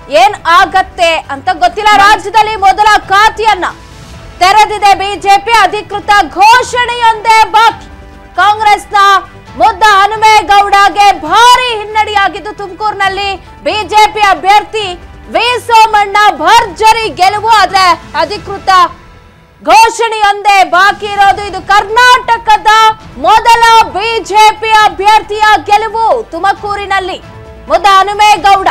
ಏನ್ ಆಗತ್ತೆ ಅಂತ ಗೊತ್ತಿಲ್ಲ ರಾಜ್ಯದಲ್ಲಿ ಮೊದಲ ಖಾತೆಯನ್ನ ತೆರೆದಿದೆ ಬಿಜೆಪಿ ಅಧಿಕೃತ ಘೋಷಣೆಯೊಂದೇ ಬಾಕಿ ಕಾಂಗ್ರೆಸ್ನ ಮುದ್ದ ಹನುಮೇಗೌಡಗೆ ಭಾರಿ ಹಿನ್ನಡೆಯಾಗಿದ್ದು ತುಮಕೂರಿನಲ್ಲಿ ಬಿಜೆಪಿ ಅಭ್ಯರ್ಥಿ ವಿ ಸೋಮಣ್ಣ ಭರ್ಜರಿ ಗೆಲುವು ಆದ್ರೆ ಅಧಿಕೃತ ಘೋಷಣೆಯೊಂದೇ ಬಾಕಿ ಇರೋದು ಇದು ಕರ್ನಾಟಕದ ಮೊದಲ ಬಿಜೆಪಿ ಅಭ್ಯರ್ಥಿಯ ಗೆಲುವು ತುಮಕೂರಿನಲ್ಲಿ ಮುದ್ದ ಹನುಮೇಗೌಡ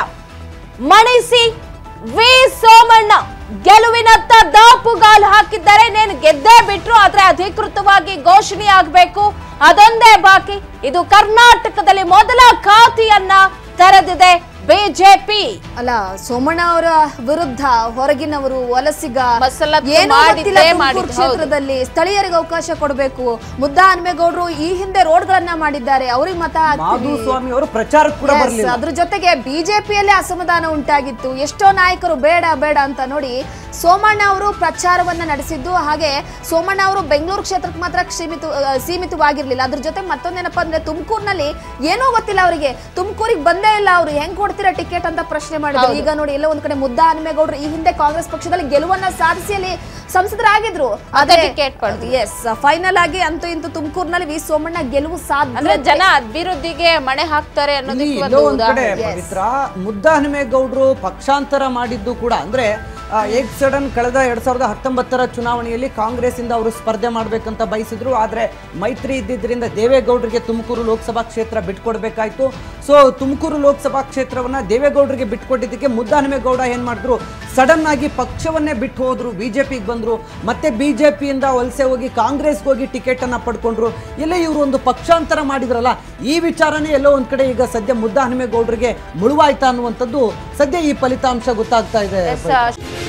ಮಣಿಸಿ ವಿ ಸೋಮಣ್ಣ ಗೆಲುವಿನತ್ತ ದಾಪುಗಾಲು ಹಾಕಿದ್ದಾರೆ ನೇನು ಗೆದ್ದೇ ಬಿಟ್ರು ಆದ್ರೆ ಅಧಿಕೃತವಾಗಿ ಘೋಷಣೆ ಆಗ್ಬೇಕು ಅದೊಂದೇ ಬಾಕಿ ಇದು ಕರ್ನಾಟಕದಲ್ಲಿ ಮೊದಲ ಖಾತೆಯನ್ನ ತೆರೆದಿದೆ ಬಿಜೆಪಿ ಅಲ್ಲ ಸೋಮಣ್ಣ ಅವರ ವಿರುದ್ಧ ಹೊರಗಿನವರು ವಲಸಿಗ ಮಸಲತ್ತು ಏನೋ ಗೊತ್ತಿಲ್ಲ ಮಾಡಿದ್ದೇ ತುಮಕೂರು ಮಾಡಿದ್ದು, ಕ್ಷೇತ್ರದಲ್ಲಿ ಸ್ಥಳೀಯರಿಗೆ ಅವಕಾಶ ಕೊಡಬೇಕು ಮುದ್ದ ಹನುಮೇಗೌಡರು ಈ ಹಿಂದೆ ರೋಡ್ಗಳನ್ನ ಮಾಡಿದ್ದಾರೆ ಅವ್ರಿಗೆ ಮತ ಹಾಕ್ತೀವಿ. ಮಾಧುಸ್ವಾಮಿ ಅವರು ಪ್ರಚಾರಕ್ಕೆ ಕೂಡ Yes, ಬರಲಿಲ್ಲ ಅದ್ರ ಜೊತೆಗೆ ಬಿಜೆಪಿಯಲ್ಲಿ ಅಸಮಾಧಾನ ಉಂಟಾಗಿತ್ತು ಎಷ್ಟೋ ನಾಯಕರು ಬೇಡ ಬೇಡ ಅಂತ ನೋಡಿ ಸೋಮಣ್ಣ ಅವರು ಪ್ರಚಾರವನ್ನ ನಡೆಸಿದ್ದು ಹಾಗೆ ಸೋಮಣ್ಣ ಅವರು ಬೆಂಗಳೂರು ಕ್ಷೇತ್ರಕ್ಕೆ ಮಾತ್ರ ಸೀಮಿತ ಆ, ಸೀಮಿತವಾಗಿರ್ಲಿಲ್ಲ ಅದ್ರ ಜೊತೆ ಮತ್ತೊಂದೇನಪ್ಪ ಅಂದ್ರೆ ತುಮಕೂರಿನಲ್ಲಿ ಏನೋ ಗೊತ್ತಿಲ್ಲ ಅವರಿಗೆ ತುಮಕೂರಿಗೆ ಬಂದೇ ಇಲ್ಲ ಅವರು ಹೆಂಗ್ ಕೊಡ್ತೀರಾ ಟಿಕೆಟ್ ಅಂತ ಪ್ರಶ್ನೆ ಮಾಡಿದ್ರು ಈಗ ನೋಡಿ ಎಲ್ಲ ಒಂದ್ ಕಡೆ ಮುದ್ದ ಹನುಮೇಗೌಡರು ಈ ಹಿಂದೆ ಕಾಂಗ್ರೆಸ್ ಪಕ್ಷದಲ್ಲಿ ಗೆಲುವನ್ನ ಸಾಧಿಸಿ ಅಲ್ಲಿ ಸಂಸದರಾಗಿದ್ರು ಅದೇ ticket ಪಡ್ದ್ರು. ಎಸ್ ಫೈನಲ್ ಆಗಿ ಅಂತೂ ಇಂತೂ ತುಮಕೂರಿನಲ್ಲಿ ವಿ ಸೋಮಣ್ಣ ಗೆಲುವು ಸಾಧ್ಯ ಅಂದ್ರೆ ಜನ ಅಭಿವೃದ್ಧಿಗೆ ಮಣೆ ಹಾಕ್ತಾರೆ ಇಲ್ಲಿ ಅನ್ನೋದಕ್ಕೆ ಎಲ್ಲೋ ಒಂದು ಒಂದ್ ಕಡೆ ಉದಾಹರಣೆ ಪವಿತ್ರ ಮುದ್ದ ಹನುಮೇಗೌಡರು ಪಕ್ಷಾಂತರ ಮಾಡಿದ್ದು ಕೂಡ ಅಂದ್ರೆ ಎಗ್ ಸಡನ್ ಕಳೆದ ಎರಡ್ ಸಾವಿರದ ಹತ್ತೊಂಬತ್ತರ ಚುನಾವಣೆಯಲ್ಲಿ ಕಾಂಗ್ರೆಸ್ ಇಂದ ಅವರು ಸ್ಪರ್ಧೆ ಮಾಡ್ಬೇಕಂತ ಬಯಸಿದ್ರು ಆದ್ರೆ ಮೈತ್ರಿ ಇದ್ದಿದ್ರಿಂದ ದೇವೇಗೌಡರಿಗೆ ತುಮಕೂರು ಲೋಕಸಭಾ ಕ್ಷೇತ್ರ ಬಿಟ್ಕೊಡ್ಬೇಕಾಯ್ತು ಸೊ ತುಮಕೂರು ಲೋಕಸಭಾ ಕ್ಷೇತ್ರವನ್ನ ದೇವೇಗೌಡರಿಗೆ ಬಿಟ್ಕೊಟ್ಟಿದ್ದಕ್ಕೆ ಮುದ್ದ ಹನುಮೇಗೌಡ ಏನ್ ಮಾಡಿದ್ರು ಸಡನ್ ಆಗಿ ಪಕ್ಷವನ್ನೇ ಬಿಟ್ಟು ಹೋದ್ರು ಬಿಜೆಪಿಗೆ ಬಂದ್ರು ಮತ್ತೆ ಬಿಜೆಪಿಯಿಂದ ವಲಸೆ ಹೋಗಿ ಕಾಂಗ್ರೆಸ್ಗೆ ಹೋಗಿ ಟಿಕೆಟ್ ಅನ್ನ ಪಡ್ಕೊಂಡ್ರು ಎಲ್ಲ ಇವರು ಒಂದು ಪಕ್ಷಾಂತರ ಮಾಡಿದ್ರಲ್ಲ ಈ ವಿಚಾರನೇ ಎಲ್ಲೋ ಒಂದ್ ಕಡೆ ಈಗ ಸದ್ಯ ಮುದ್ದ ಹನುಮೇಗೌಡರಿಗೆ ಮುಳುವಾಯ್ತಾ ಅನ್ನುವಂಥದ್ದು ಸದ್ಯ ಈ ಫಲಿತಾಂಶ ಗೊತ್ತಾಗ್ತಾ ಇದೆ ಎಸ್,